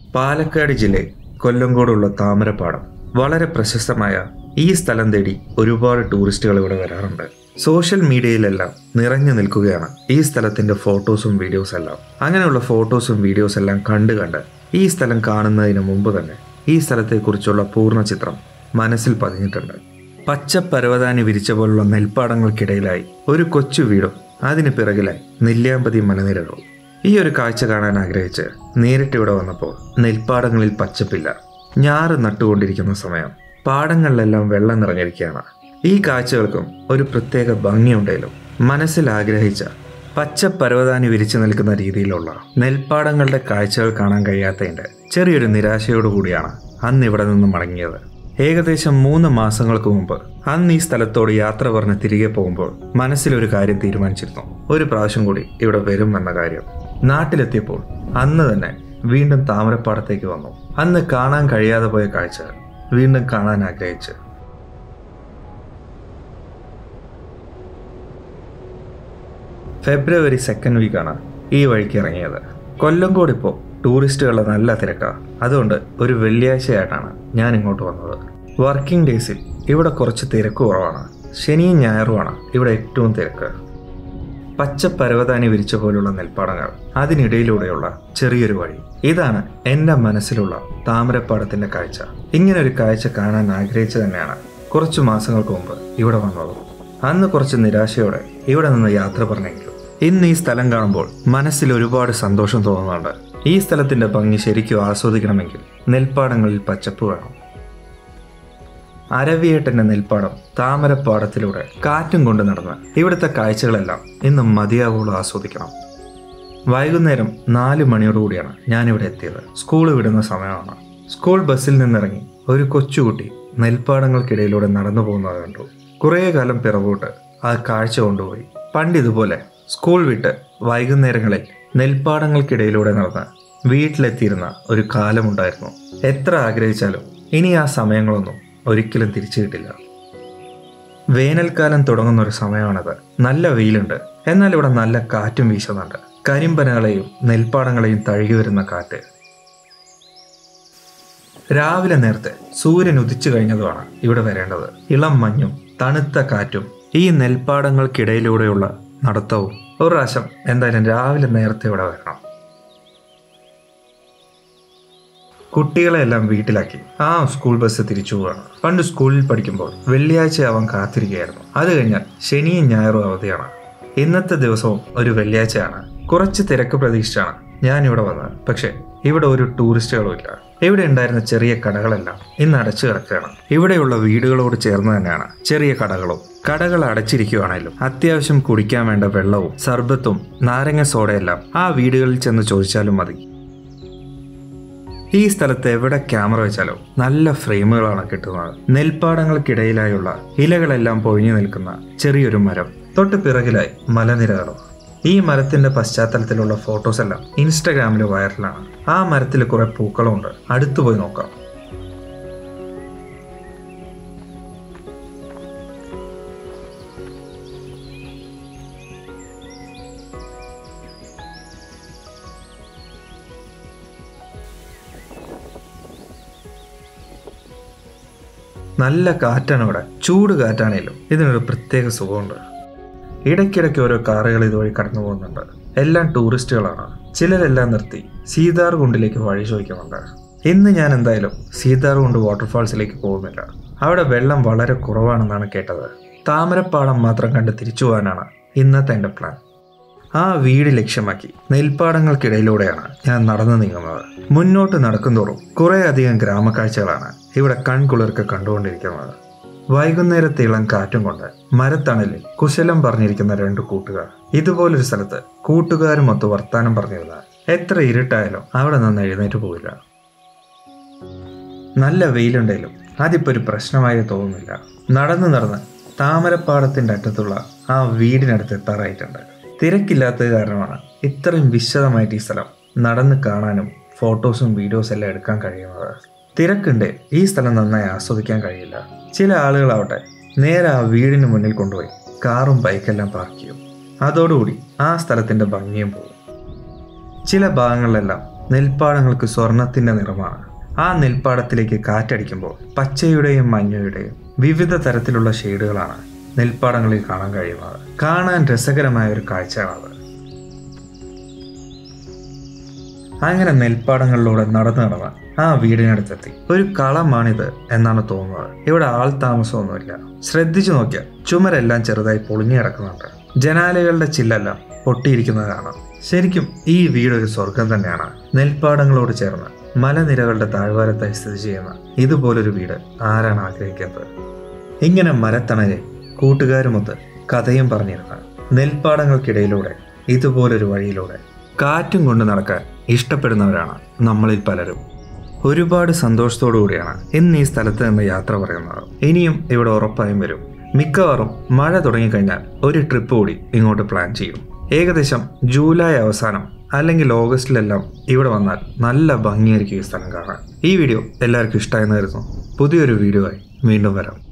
പാലക്കാട് ജില്ലയിൽ കൊല്ലങ്കോടുള്ള താമരപ്പാടം വളരെ പ്രശസ്തമായ ഈ സ്ഥലം തേടി ഒരുപാട് ടൂറിസ്റ്റുകൾ ഇവിടെ വരാറുണ്ട് സോഷ്യൽ മീഡിയയിലെല്ലാം നിറഞ്ഞു നിൽക്കുകയാണ് ഈ സ്ഥലത്തിന്റെ ഫോട്ടോസും വീഡിയോസ് എല്ലാം അങ്ങനെയുള്ള ഫോട്ടോസും വീഡിയോസ് എല്ലാം കണ്ടു കണ്ട് ഈ സ്ഥലം കാണുന്നതിന് മുമ്പ് തന്നെ ഈ സ്ഥലത്തെക്കുറിച്ചുള്ള പൂർണ്ണ ചിത്രം മനസ്സിൽ പതിഞ്ഞിട്ടുണ്ട് പച്ച പരവതാനി വിരിച്ച പോലുള്ള നെൽപ്പാടങ്ങൾക്കിടയിലായി ഒരു കൊച്ചു വീടും അതിന് പിറകിലായി നെല്ലിയാമ്പതി മലനിരകളും ഈ ഒരു കാഴ്ച കാണാൻ ആഗ്രഹിച്ച് നേരിട്ട് ഇവിടെ വന്നപ്പോൾ നെൽപ്പാടങ്ങളിൽ പച്ചപ്പില്ല ഞാറ് നട്ടുകൊണ്ടിരിക്കുന്ന സമയം പാടങ്ങളിലെല്ലാം വെള്ളം നിറഞ്ഞിരിക്കുകയാണ് ഈ കാഴ്ചകൾക്കും ഒരു പ്രത്യേക ഭംഗിയുണ്ടെങ്കിലും മനസ്സിൽ ആഗ്രഹിച്ച പച്ച പരവതാനി വിരിച്ചു നിൽക്കുന്ന രീതിയിലുള്ള നെൽപ്പാടങ്ങളുടെ കാഴ്ചകൾ കാണാൻ കഴിയാത്തതിൻ്റെ ചെറിയൊരു നിരാശയോടുകൂടിയാണ് അന്ന് ഇവിടെ നിന്ന് മടങ്ങിയത് ഏകദേശം മൂന്ന് മാസങ്ങൾക്ക് മുമ്പ് അന്ന് ഈ സ്ഥലത്തോട് യാത്ര പറഞ്ഞ് തിരികെ പോകുമ്പോൾ മനസ്സിലൊരു കാര്യം തീരുമാനിച്ചിരുന്നു ഒരു പ്രാവശ്യം കൂടി ഇവിടെ വരും എന്ന കാര്യം നാട്ടിലെത്തിയപ്പോൾ അന്ന് തന്നെ വീണ്ടും താമരപ്പാടത്തേക്ക് വന്നു അന്ന് കാണാൻ കഴിയാതെ പോയ കാഴ്ച വീണ്ടും കാണാൻ ആഗ്രഹിച്ച് ഫെബ്രുവരി സെക്കൻഡ് വീക്കാണ് ഈ വഴിക്ക് ഇറങ്ങിയത് കൊല്ലങ്കോട് ഇപ്പോൾ ടൂറിസ്റ്റുകളുടെ നല്ല തിരക്കാണ് അതുകൊണ്ട് ഒരു വെള്ളിയാഴ്ചയായിട്ടാണ് ഞാൻ ഇങ്ങോട്ട് വന്നത് വർക്കിംഗ് ഡേയ്സിൽ ഇവിടെ കുറച്ച് തിരക്ക് കുറവാണ് ശനിയും ഞായറുമാണ് ഇവിടെ ഏറ്റവും തിരക്ക് പച്ച പരവതാനി വിരിച്ച പോലുള്ള നെൽപ്പാടങ്ങൾ അതിനിടയിലൂടെയുള്ള ചെറിയൊരു വഴി ഇതാണ് എൻ്റെ മനസ്സിലുള്ള താമരപ്പാടത്തിന്റെ കാഴ്ച ഇങ്ങനെ ഒരു കാഴ്ച കാണാൻ ആഗ്രഹിച്ചു തന്നെയാണ് കുറച്ചു മാസങ്ങൾക്ക് മുമ്പ് ഇവിടെ വന്നത് അന്ന് കുറച്ച് നിരാശയോടെ ഇവിടെ നിന്ന് യാത്ര പറഞ്ഞെങ്കിലും ഇന്ന് ഈ സ്ഥലം കാണുമ്പോൾ മനസ്സിൽ ഒരുപാട് സന്തോഷം തോന്നുന്നുണ്ട് ഈ സ്ഥലത്തിന്റെ ഭംഗി ശരിക്കും ആസ്വദിക്കണമെങ്കിൽ നെൽപ്പാടങ്ങളിൽ പച്ചപ്പ് വേണം അരവിയേട്ടന്റെ നെൽപ്പാടം താമരപ്പാടത്തിലൂടെ കാറ്റും കൊണ്ട് നടന്ന് ഇവിടുത്തെ കാഴ്ചകളെല്ലാം ഇന്ന് മതിയാവോളം ആസ്വദിക്കണം വൈകുന്നേരം നാല് മണിയോടുകൂടിയാണ് ഞാനിവിടെ എത്തിയത് സ്കൂൾ വിടുന്ന സമയമാണ് സ്കൂൾ ബസ്സിൽ നിന്നിറങ്ങി ഒരു കൊച്ചുകുട്ടി നെൽപ്പാടങ്ങൾക്കിടയിലൂടെ നടന്നു പോകുന്നത് കണ്ടു കുറേ കാലം പിറകോട്ട് ആ കാഴ്ച കൊണ്ടുപോയി പണ്ട് ഇതുപോലെ സ്കൂൾ വിട്ട് വൈകുന്നേരങ്ങളിൽ നെൽപ്പാടങ്ങൾക്കിടയിലൂടെ നടന്ന് വീട്ടിലെത്തിയിരുന്ന ഒരു കാലമുണ്ടായിരുന്നു എത്ര ആഗ്രഹിച്ചാലും ഇനി ആ സമയങ്ങളൊന്നും ഒരിക്കലും തിരിച്ചു കിട്ടില്ല വേനൽക്കാലം തുടങ്ങുന്ന ഒരു സമയമാണത് നല്ല വെയിലുണ്ട് എന്നാൽ ഇവിടെ നല്ല കാറ്റും വീശുന്നുണ്ട് കരിമ്പനകളെയും നെൽപ്പാടങ്ങളെയും തഴുകി വരുന്ന കാറ്റ് രാവിലെ നേരത്തെ സൂര്യൻ ഉദിച്ചു കഴിഞ്ഞതുമാണ് ഇവിടെ വരേണ്ടത് ഇളം മഞ്ഞും തണുത്ത കാറ്റും ഈ നെൽപ്പാടങ്ങൾക്കിടയിലൂടെയുള്ള നടത്തവും ഒരു പ്രാവശ്യം എന്തായാലും രാവിലെ നേരത്തെ ഇവിടെ വരണം കുട്ടികളെല്ലാം വീട്ടിലാക്കി ആ സ്കൂൾ ബസ് തിരിച്ചു പോവുകയാണ് പണ്ട് സ്കൂളിൽ പഠിക്കുമ്പോൾ വെള്ളിയാഴ്ചയാവാൻ കാത്തിരിക്കുകയായിരുന്നു അത് കഴിഞ്ഞാൽ ശനിയും ഞായറും അവധിയാണ് ഇന്നത്തെ ദിവസവും ഒരു വെള്ളിയാഴ്ചയാണ് കുറച്ച് തിരക്ക് പ്രതീക്ഷിച്ചാണ് ഞാൻ ഇവിടെ വന്നത് പക്ഷേ ഇവിടെ ഒരു ടൂറിസ്റ്റുകളും ഇല്ല ഇവിടെ ഉണ്ടായിരുന്ന ചെറിയ കടകളെല്ലാം ഇന്ന് അടച്ചു കിടക്കുകയാണ് ഇവിടെയുള്ള വീടുകളോട് ചേർന്ന് തന്നെയാണ് ചെറിയ കടകളും കടകൾ അടച്ചിരിക്കുകയാണെങ്കിലും അത്യാവശ്യം കുടിക്കാൻ വേണ്ട വെള്ളവും സർബത്തും നാരങ്ങ സോഡയെല്ലാം ആ വീടുകളിൽ ചെന്ന് ചോദിച്ചാലും മതി ഈ സ്ഥലത്ത് എവിടെ ക്യാമറ വെച്ചാലും നല്ല ഫ്രെയിമുകളാണ് കിട്ടുന്നത് നെൽപ്പാടങ്ങൾക്കിടയിലായുള്ള ഇലകളെല്ലാം പൊഴിഞ്ഞു നിൽക്കുന്ന ചെറിയൊരു മരം തൊട്ട് പിറകിലായി മലനിരകളും ഈ മരത്തിന്റെ പശ്ചാത്തലത്തിലുള്ള ഫോട്ടോസ് എല്ലാം ഇൻസ്റ്റഗ്രാമിൽ വൈറലാണ് ആ മരത്തിൽ കുറെ പൂക്കളുണ്ട് അടുത്തു പോയി നോക്കാം നല്ല കാറ്റാണ് ഇവിടെ ചൂട് കാറ്റാണേലും ഇതിനൊരു പ്രത്യേക സുഖമുണ്ട് ഇടയ്ക്കിടയ്ക്ക് ഓരോ കാറുകൾ ഇതുവഴി കടന്നു പോകുന്നുണ്ട് എല്ലാം ടൂറിസ്റ്റുകളാണ് ചിലരെല്ലാം നിർത്തി സീതാർകുണ്ടിലേക്ക് വഴി ചോദിക്കുന്നുണ്ട് ഇന്ന് ഞാൻ എന്തായാലും സീതാർകുണ്ട് വാട്ടർഫാൾസിലേക്ക് പോകുന്നില്ല അവിടെ വെള്ളം വളരെ കുറവാണെന്നാണ് കേട്ടത് താമരപ്പാടം മാത്രം കണ്ട് തിരിച്ചു പോകാനാണ് ഇന്നത്തെ എൻ്റെ പ്ലാൻ ആ വീട് ലക്ഷ്യമാക്കി നെൽപ്പാടങ്ങൾക്കിടയിലൂടെയാണ് ഞാൻ നടന്നു നീങ്ങുന്നത് മുന്നോട്ട് നടക്കുന്തോറും കുറേ അധികം ഗ്രാമക്കാഴ്ചകളാണ് ഇവിടെ കൺകുളിർക്ക് കണ്ടുകൊണ്ടിരിക്കുന്നത് വൈകുന്നേരത്തെ ഇളം കാറ്റും കൊണ്ട് മരത്തണലിൽ കുശലം പറഞ്ഞിരിക്കുന്ന രണ്ട് കൂട്ടുകാർ ഇതുപോലൊരു സ്ഥലത്ത് കൂട്ടുകാരുമൊത്ത് വർത്താനം പറഞ്ഞിരുന്നാൽ എത്ര ഇരുട്ടായാലും അവിടെ നിന്ന് എഴുന്നേറ്റ് പോവില്ല നല്ല വെയിലുണ്ടെങ്കിലും അതിപ്പോ ഒരു പ്രശ്നമായി തോന്നുന്നില്ല നടന്നു നടന്ന് താമരപ്പാടത്തിന്റെ അറ്റത്തുള്ള ആ വീടിനടുത്ത് എത്താറായിട്ടുണ്ട് തിരക്കില്ലാത്തത് കാരണമാണ് ഇത്രയും വിശദമായിട്ട് ഈ സ്ഥലം നടന്ന് കാണാനും ഫോട്ടോസും വീഡിയോസും എല്ലാം എടുക്കാൻ കഴിയുന്നത് തിരക്കുണ്ട് ഈ സ്ഥലം നന്നായി ആസ്വദിക്കാൻ കഴിയില്ല ചില ആളുകളാവട്ടെ നേരെ ആ വീടിന് മുന്നിൽ കൊണ്ടുപോയി കാറും ബൈക്കെല്ലാം പാർക്ക് ചെയ്യും അതോടുകൂടി ആ സ്ഥലത്തിന്റെ ഭംഗിയും പോകും ചില ഭാഗങ്ങളിലെല്ലാം നെൽപ്പാടങ്ങൾക്ക് സ്വർണത്തിന്റെ നിറമാണ് ആ നെൽപ്പാടത്തിലേക്ക് കാറ്റടിക്കുമ്പോൾ പച്ചയുടെയും മഞ്ഞയുടെയും വിവിധ തരത്തിലുള്ള ഷെയ്ഡുകളാണ് നെൽപ്പാടങ്ങളിൽ കാണാൻ കഴിയുന്നത് കാണാൻ രസകരമായ ഒരു കാഴ്ചയാണത് അങ്ങനെ നെൽപ്പാടങ്ങളിലൂടെ നടന്നു നടന്ന് ആ വീടിനടുത്തെത്തി ഒരു കളമാണിത് എന്നാണ് തോന്നുന്നത് ഇവിടെ ആൾ താമസമൊന്നുമില്ല ശ്രദ്ധിച്ചു നോക്കിയാൽ ചുമരെല്ലാം ചെറുതായി പൊളിഞ്ഞു കിടക്കുന്നുണ്ട് ജനാലകളുടെ ചില്ലെല്ലാം പൊട്ടിയിരിക്കുന്നത് കാണാം ശരിക്കും ഈ വീട് ഒരു സ്വർഗം തന്നെയാണ് നെൽപ്പാടങ്ങളോട് ചേർന്ന് മലനിരകളുടെ താഴ്വാരത്തായി സ്ഥിതി ചെയ്യുന്ന ഇതുപോലൊരു വീട് ആരാണ് ആഗ്രഹിക്കാത്തത് ഇങ്ങനെ മരത്തണലിൽ കൂട്ടുകാരുമൊത്ത് കഥയും പറഞ്ഞിരുന്ന നെൽപ്പാടങ്ങൾക്കിടയിലൂടെ ഇതുപോലൊരു വഴിയിലൂടെ കാറ്റും കൊണ്ട് നടക്കാൻ ഇഷ്ടപ്പെടുന്നവരാണ് നമ്മളിൽ പലരും ഒരുപാട് സന്തോഷത്തോടു കൂടിയാണ് ഇന്ന് ഈ സ്ഥലത്ത് നിന്ന് യാത്ര പറയുന്നത് ഇനിയും ഇവിടെ ഉറപ്പായും വരും മിക്കവാറും മഴ തുടങ്ങിക്കഴിഞ്ഞാൽ ഒരു ട്രിപ്പ് കൂടി ഇങ്ങോട്ട് പ്ലാൻ ചെയ്യും ഏകദേശം ജൂലൈ അവസാനം അല്ലെങ്കിൽ ഓഗസ്റ്റിലെല്ലാം ഇവിടെ വന്നാൽ നല്ല ഭംഗിയായിരിക്കും ഈ സ്ഥലം കാണാൻ ഈ വീഡിയോ എല്ലാവർക്കും ഇഷ്ടമായെന്ന് കരുതുന്നു പുതിയൊരു വീഡിയോ ആയി വീണ്ടും വരാം